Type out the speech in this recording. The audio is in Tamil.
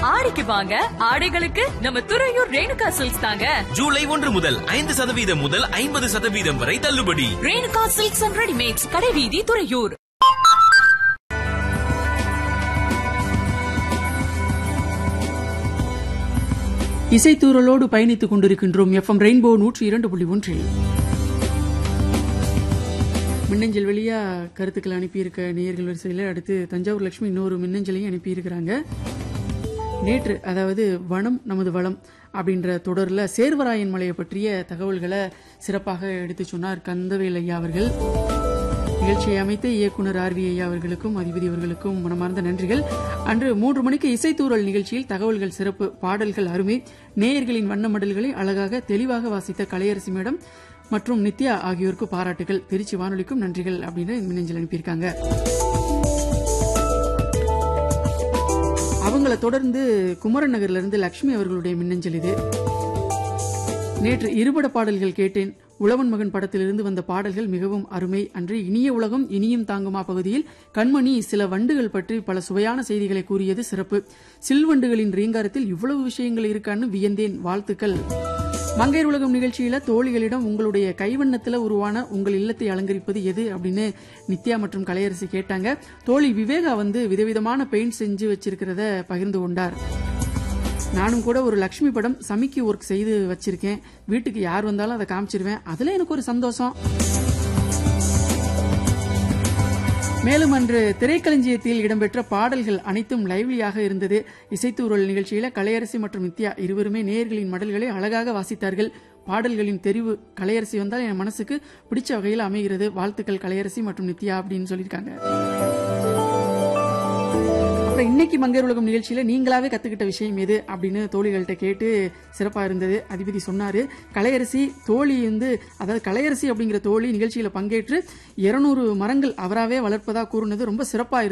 ஆடிக்கு வாங்க ஆடைகளுக்கு நம்ம துறையூர் ரேணுகா சில்க்ஸ் தாங்க ஜூலை ஒன்று முதல் ஐந்து சதவீதம் முதல் ஐம்பது சதவீதம் வரை தள்ளுபடி ரேணுகா சில்க்ஸ் அண்ட் ரெடிமேட்ஸ் கடைவீதி துறையூர் இசைத்தூரலோடு பயணித்துக் கொண்டிருக்கின்றோம் எஃப்எம் ரெயின்போ நூற்றி இரண்டு புள்ளி ஒன்றில் மின்னஞ்சல் வழியா கருத்துக்கள் அனுப்பியிருக்க நேயர்கள் வரிசையில் அடுத்து தஞ்சாவூர் லட்சுமி இன்னொரு மின்னஞ்சலையும் அனுப்பியிருக்கிறாங்க நேற்று அதாவது வனம் நமது வளம் அப்படின்ற தொடர்ல சேர்வராயன் மலையை பற்றிய தகவல்களை சிறப்பாக எடுத்து சொன்னார் கந்தவேல் ஐயா அவர்கள் நிகழ்ச்சியை அமைத்த இயக்குனர் ஆர் வி ஐயா அவர்களுக்கும் அதிபதி அவர்களுக்கும் மனமார்ந்த நன்றிகள் அன்று மூன்று மணிக்கு இசைத்தூரல் நிகழ்ச்சியில் தகவல்கள் சிறப்பு பாடல்கள் அருமை நேயர்களின் வண்ண மடல்களை அழகாக தெளிவாக வாசித்த கலையரசி மேடம் மற்றும் நித்யா ஆகியோருக்கு பாராட்டுகள் திருச்சி வானொலிக்கும் நன்றிகள் அப்படின்னு மின்னஞ்சல் அனுப்பியிருக்காங்க அவங்கள தொடர்ந்து குமரன் நகர்ல இருந்து லட்சுமி அவர்களுடைய மின்னஞ்சல் இது நேற்று இருபட பாடல்கள் கேட்டேன் உழவன் மகன் படத்திலிருந்து வந்த பாடல்கள் மிகவும் அருமை அன்று இனிய உலகம் இனியும் தாங்குமா பகுதியில் கண்மணி சில வண்டுகள் பற்றி பல சுவையான செய்திகளை கூறியது சிறப்பு சில்வண்டுகளின் ரீங்காரத்தில் இவ்வளவு விஷயங்கள் இருக்கான்னு வியந்தேன் வாழ்த்துக்கள் மங்கையர் உலகம் நிகழ்ச்சியில தோழிகளிடம் உங்களுடைய கைவண்ணத்துல உருவான உங்கள் இல்லத்தை அலங்கரிப்பது எது அப்படின்னு நித்யா மற்றும் கலையரசி கேட்டாங்க தோழி விவேகா வந்து விதவிதமான பெயிண்ட் செஞ்சு வச்சிருக்கிறத பகிர்ந்து கொண்டார் நானும் கூட ஒரு லக்ஷ்மி படம் சமிக்கி ஒர்க் செய்து வச்சிருக்கேன் வீட்டுக்கு யார் வந்தாலும் அதை காமிச்சிருவேன் அதுல எனக்கு ஒரு சந்தோஷம் மேலும் அன்று திரைக்களஞ்சியத்தில் இடம்பெற்ற பாடல்கள் அனைத்தும் லைவ்லியாக இருந்தது இசைத்தூரல் நிகழ்ச்சியில கலையரசி மற்றும் நித்யா இருவருமே நேயர்களின் மடல்களை அழகாக வாசித்தார்கள் பாடல்களின் தெரிவு கலையரசி வந்தால் என் மனசுக்கு பிடிச்ச வகையில் அமைகிறது வாழ்த்துக்கள் கலையரசி மற்றும் நித்யா அப்படின்னு சொல்லியிருக்காங்க அப்புறம் இன்னைக்கு மங்கர் உலகம் நிகழ்ச்சியில நீங்களாவே கத்துக்கிட்ட விஷயம் எது அப்படின்னு தோழிகள்கிட்ட கேட்டு சிறப்பா இருந்தது அதிபதி சொன்னாரு கலையரசி தோழி வந்து அதாவது கலையரசி அப்படிங்கிற தோழி நிகழ்ச்சியில பங்கேற்று இருநூறு மரங்கள் அவராவே வளர்ப்பதா கூறினது ரொம்ப சிறப்பா இருந்தது